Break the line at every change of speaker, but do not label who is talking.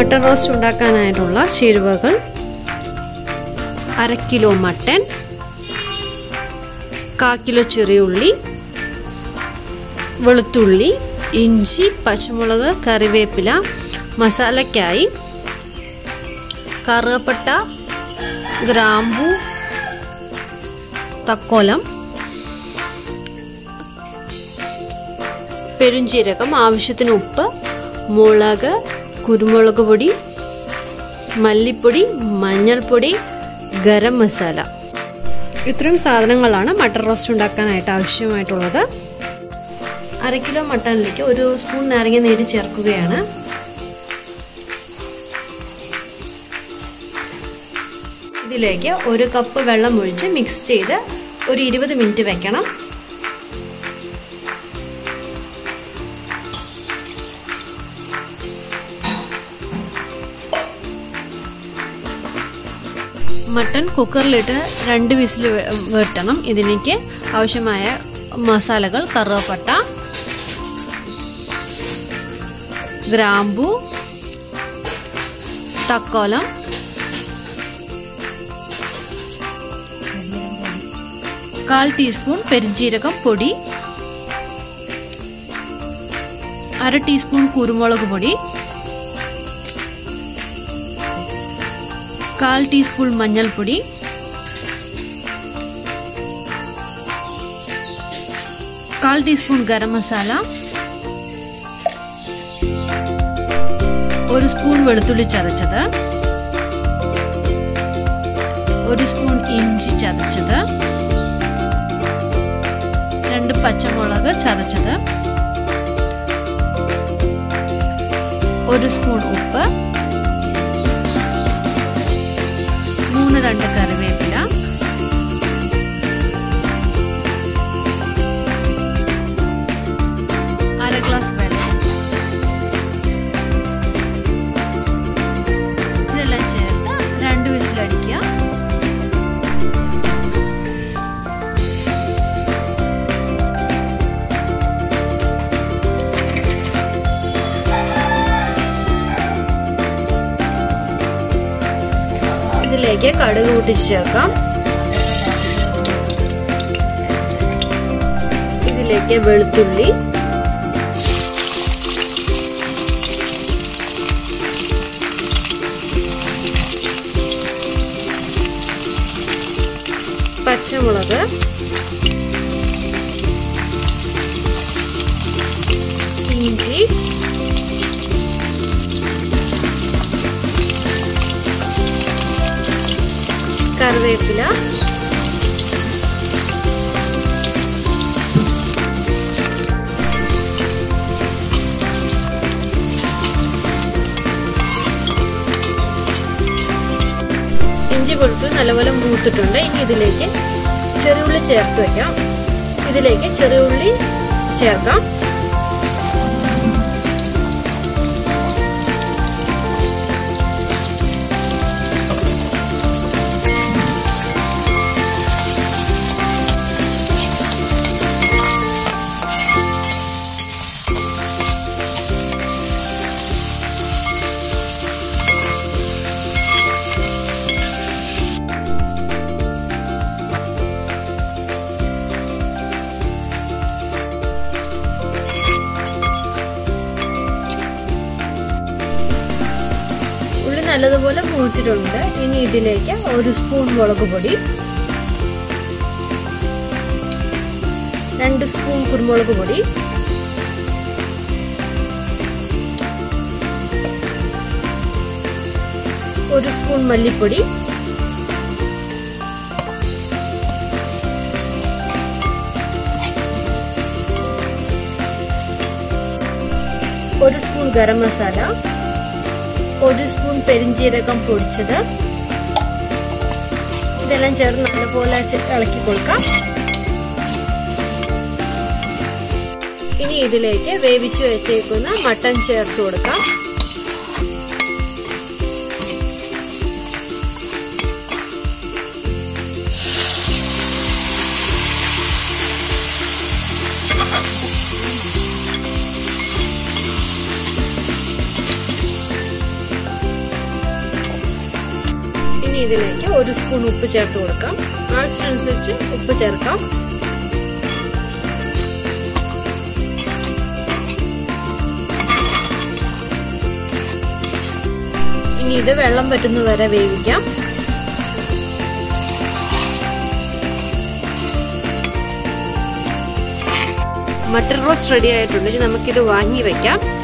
mutton roast ഉണ്ടാക്കാനായിട്ടുള്ള ചേരുവകൾ അര kilo mutton കാ കിലോ ചെറിയ ഉള്ളി വെളുത്തുള്ളി ഇഞ്ചി പച്ചമുളക് കറിവേപ്പില മസാലയ്ക്കായി കറുവപ്പട്ട ഗ്രാമ്പു തക്കോലം പെരുംജീരകം ആവശ്യത്തിന് ഉപ്പ് മുളക് കുരുമുളക് പൊടി മല്ലിപ്പൊടി മഞ്ഞൾപ്പൊടി ഗരം മസാല ഇത്രയും സാധനങ്ങളാണ് മട്ടൺ റോസ്റ്റ് ഉണ്ടാക്കാനായിട്ട് ആവശ്യമായിട്ടുള്ളത് അര കിലോ മട്ടണിലേക്ക് ഒരു സ്പൂൺ നാരങ്ങ നീര് ചേർക്കുകയാണ് ഇതിലേക്ക് ഒരു കപ്പ് വെള്ളം ഒഴിച്ച് മിക്സ് ചെയ്ത് ഒരു ഇരുപത് മിനിറ്റ് വെക്കണം മട്ടൺ കുക്കറിലിട്ട് രണ്ട് വിസിൽ വരുത്തണം ഇതിലേക്ക് ആവശ്യമായ മസാലകൾ കറുവപ്പട്ട ഗ്രാമ്പു തക്കോലം കാൽ ടീസ്പൂൺ പെരുംജീരകം പൊടി അര ടീസ്പൂൺ കുരുമുളക് പൊടി കാൽ ടീസ്പൂൺ മഞ്ഞൾപ്പൊടി കാൽ ടീസ്പൂൺ ഗരം മസാല ഒരു സ്പൂൺ വെളുത്തുള്ളി ചതച്ചത് ഒരു സ്പൂൺ ഇഞ്ചി ചതച്ചത് രണ്ട് പച്ചമുളക് ചതച്ചത് ഒരു സ്പൂൺ ഉപ്പ് മൂന്ന് തണ്ട് കറിവേപ്പില അര ഗ്ലാസ് വെള്ളം ഇതെല്ലാം ചേർത്ത് രണ്ട് വിസിലടിക്കുക ഇതിലേക്ക് കടുക് പൊട്ടിച്ച് ചേർക്കാം ഇതിലേക്ക് വെളുത്തുള്ളി പച്ചമുളക് ഇഞ്ചി കറിവേപ്പില ഇഞ്ചി വെളുത്തു നല്ലപോലെ മൂത്തിട്ടുണ്ട് ഇനി ഇതിലേക്ക് ചെറിയുള്ളി ചേർത്ത് വെക്കാം ഇതിലേക്ക് ചെറിയുള്ളി ചേർക്കാം ഉള്ളി നല്ലതുപോലെ മൂത്തിട്ടുണ്ട് ഇനി ഇതിലേക്ക് ഒരു സ്പൂൺ മുളക് പൊടി രണ്ട് സ്പൂൺ കുരുമുളക് പൊടി ഒരു സ്പൂൺ മല്ലിപ്പൊടി ഒരു സ്പൂൺ ഗരം മസാല ഒരു സ്പൂൺ പെരിഞ്ജീരകം പൊടിച്ചത് ഇതെല്ലാം ചേർന്ന് നല്ലപോലെ ഇളക്കി കൊടുക്കാം ഇനി ഇതിലേക്ക് വേവിച്ചു വെച്ചേക്കുന്ന മട്ടൻ ചേർത്ത് കൊടുക്കാം ഇതിലേക്ക് ഒരു സ്പൂൺ ഉപ്പ് ചേർത്ത് കൊടുക്കാം ആവശ്യത്തിനനുസരിച്ച് ഉപ്പ് ചേർക്കാം ഇനി ഇത് വെള്ളം പറ്റുന്നവരെ വേവിക്കാം മട്ടർ റോസ്റ്റ് റെഡി ആയിട്ടുണ്ട് നമുക്കിത് വാങ്ങി വെക്കാം